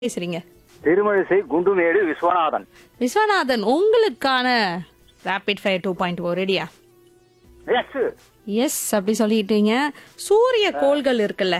பேசுறீங்க திருமழிசை குண்டுமேடு விஸ்வநாதன் விஸ்வநாதன் உங்களுக்கான rapid fire two point oh ரெடியா எஸ் எஸ் அப்படி சொல்லிட்டீங்க சூரிய கோள்கள் இருக்குல்ல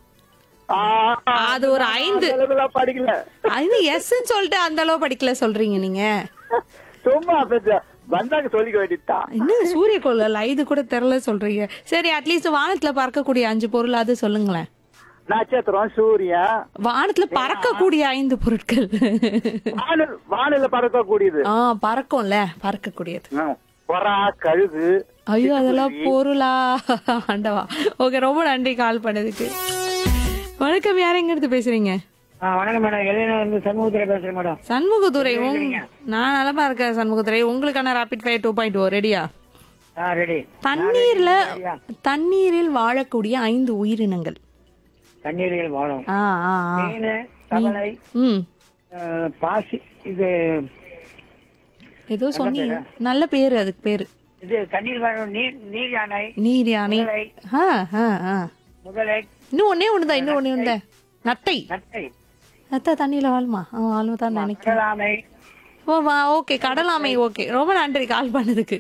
அது ஒரு ஐந்து. படிக்கல அது எஸ்ன்னு சொல்லிட்டு அந்த அளவு படிக்கல சொல்றீங்க நீங்க சும்மா பேச வந்தாங்க சொல்லிக்க வேண்டியதுதான் என்ன சூரிய கோள்கள் ஐந்து கூட தெரியல சொல்றீங்க சரி அட்லீஸ்ட் வானத்துல பறக்கக்கூடிய அஞ்சு பொருள் அது சொல்லுங்களேன் நட்சத்திரம் சூரியன் வானத்துல பறக்கக்கூடிய ஐந்து பொருட்கள் வானில் வானில பறக்கக்கூடியது ஆ பறக்கும்ல பறக்கக்கூடியது ம். புறா கழுகு ஐயோ அதெல்லாம் பொருளா ஆண்டவா ஓகே ரொம்ப நன்றி கால் பண்ணதுக்கு வணக்கம் யார் எங்க இருந்து பேசுறீங்க ஆ, வணக்கம் மேடம் எல்லையில இருந்து சண்முகத்துல பேசுறேன் மேடம் சண்முகதுரை உங்க- நான் நலமா இருக்கேன் சண்முகதுரை உங்களுக்கான rapid fire two point oh ரெடியா ஆ ரெடி தண்ணீர்ல தண்ணீரில் வாழக்கூடிய ஐந்து உயிரினங்கள் தண்ணீரில் வாழும் ஆ ஆ ஆ. மீன் தவளை ம் ஆ, பாசி இது ஏதோ சொன்னீங்க நல்ல பேரு அதுக்கு பேரு இது தண்ணீர் வாழும் நீர் நீர் யானை நீர் யானை முதலை ஆ ஆ ஆ முதலை இன்னும் ஒன்னே ஒண்ணுதான் இன்னும் ஒண்ணே ஒண்ணுதான் நத்தை நட்டை நத்தை தண்ணியில வாழ்மா ஆ வாழ்மா தான் நினைக்கிறேன் கடலாமை ஓ வா ஓகே கடலாமை ஓகே ரொம்ப நன்றி கால் பண்ணதுக்கு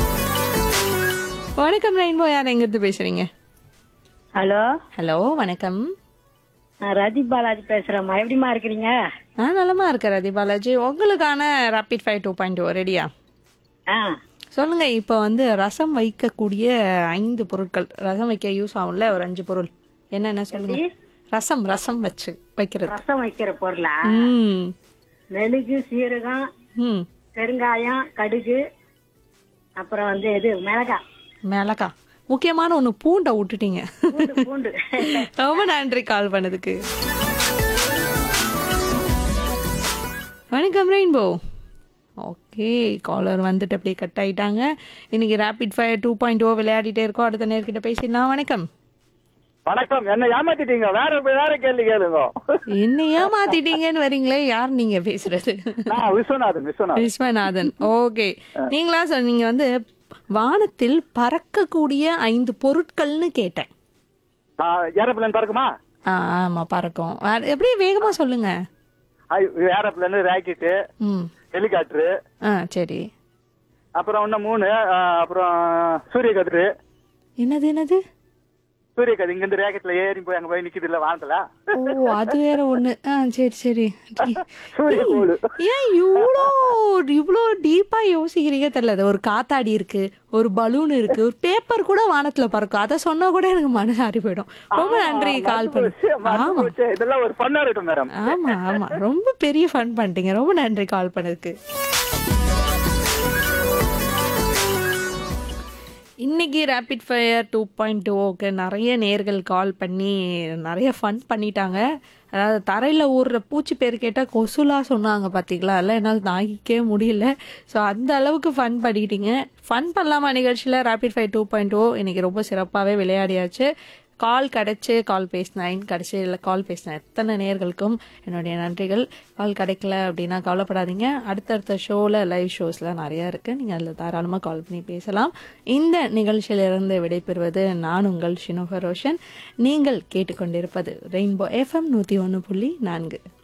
வணக்கம் ரெயின்போ யார் எங்க இருந்து பேசுறீங்க ஹலோ ஹலோ வணக்கம் நான் ரதீப் பாலாஜி பேசுறேம்மா எப்படிம்மா இருக்கிறீங்க நான் நலமா இருக்கேன் ரதி பாலாஜி உங்களுக்கான rapid fire two point oh ரெடியா ஆ சொல்லுங்க இப்போ வந்து ரசம் வைக்கக்கூடிய ஐந்து பொருட்கள் ரசம் வைக்க யூஸ் ஆகும்ல ஒரு அஞ்சு பொருள் என்னென்ன சொல்லுங்க ரசம் ரசம் வச்சு வைக்கிறது ரசம் வைக்கிற பொருளா ம் மெழுகு சீரகம் ம் பெருங்காயம் கடுகு அப்புறம் வந்து இது மிளகாய் மிளகா முக்கியமான ஒன்று பூண்டை விட்டுட்டீங்க பூண்டு பூண்டு ரொம்ப நன்றி கால் பண்ணதுக்கு வணக்கம் ரெயின்போ ஓகே காலர் வந்துட்டு அப்படியே கட் ஆயிட்டாங்க இன்னைக்கு rapid fire two point oh விளையாடிட்டே இருக்கோம் அடுத்த நேர்கிட்ட பேசிடலாம் வணக்கம் வணக்கம் என்ன ஏமாத்திட்டீங்க வேற வேற கேள்வி கேளுங்க என்ன ஏமாத்திட்டீங்கன்னு வரீங்களே யார் நீங்க பேசுறது நான் விஸ்வநாதன் விஸ்வநாதன் விஸ்வநாதன் ஓகே நீங்களா சொன்னீங்க வந்து வானத்தில் பறக்கக்கூடிய ஐந்து பொருட்கள்னு கேட்டேன் ஏரோப்ளேன் பறக்குமா ஆ, ஆமா பறக்கும் வேற- எப்படியே வேகமா சொல்லுங்க ஏரோப்ளேன் ராக்கெட்டு ம் ஹெலிகாப்டரு ஆ சரி அப்புறம் இன்னும் மூணு ஆ, அப்புறம் சூரிய கதிரு என்னது என்னது சூரிய கதிர் இங்க இருந்து ராக்கெட்ல ஏறி போய் அங்க போய் நிக்குது இல்ல வானத்துல ஓ அது வேற ஒண்ணு ஆ சரி சரி சூரிய கோளு ஏன் இவ்வளோ இவ்வளோ டீப்பா யோசிக்கிறீங்க தெரியல அது ஒரு காத்தாடி இருக்கு ஒரு பலூன் இருக்கு ஒரு பேப்பர் கூட வானத்துல பறக்கும் அதை சொன்னா கூட எனக்கு மனசு ஆறி போயிடும் ரொம்ப நன்றி கால் பண்ணி மறந்து ஆமா போச்சு. இதெல்லாம் ஒரு பண்ணா இருக்கும் மேடம் ஆமா ஆமா ரொம்ப பெரிய ஃபன் பண்ணிட்டீங்க ரொம்ப நன்றி கால் பண்ணதுக்கு இன்னைக்கு ரேபிட் ஃபயர் டூ பாயிண்ட் டூக்கு நிறைய நேர்கள் கால் பண்ணி நிறைய ஃபன் பண்ணிட்டாங்க அதாவது தரையில் ஊறுற பூச்சி பேர் கேட்டால் கொசுலா சொன்னாங்க பார்த்தீங்களா அதெல்லாம் என்னால் தாங்கிக்கவே முடியல ஸோ அந்த அளவுக்கு ஃபன் பண்ணிட்டீங்க ஃபன் பண்ணலாமா நிகழ்ச்சியில் rapid fire two point oh இன்னைக்கு ரொம்ப சிறப்பாகவே விளையாடியாச்சு கால் கிடைச்சு கால் பேசினேன் கிடைச்சி இல்லை கால் பேசினேன் எத்தனை நேர்களுக்கும் என்னுடைய நன்றிகள் கால் கிடைக்கல அப்படின்னா கவலைப்படாதீங்க அடுத்தடுத்த ஷோவில் லைவ் ஷோஸ்லாம் நிறையா இருக்குது நீங்கள் அதில் தாராளமாக கால் பண்ணி பேசலாம் இந்த நிகழ்ச்சியிலிருந்து விடைபெறுவது நான் உங்கள் ஷினோகர் ரோஷன் நீங்கள் கேட்டுக்கொண்டிருப்பது ரெயின்போ எஃப்எம் நூற்றி ஒன்று புள்ளி நான்கு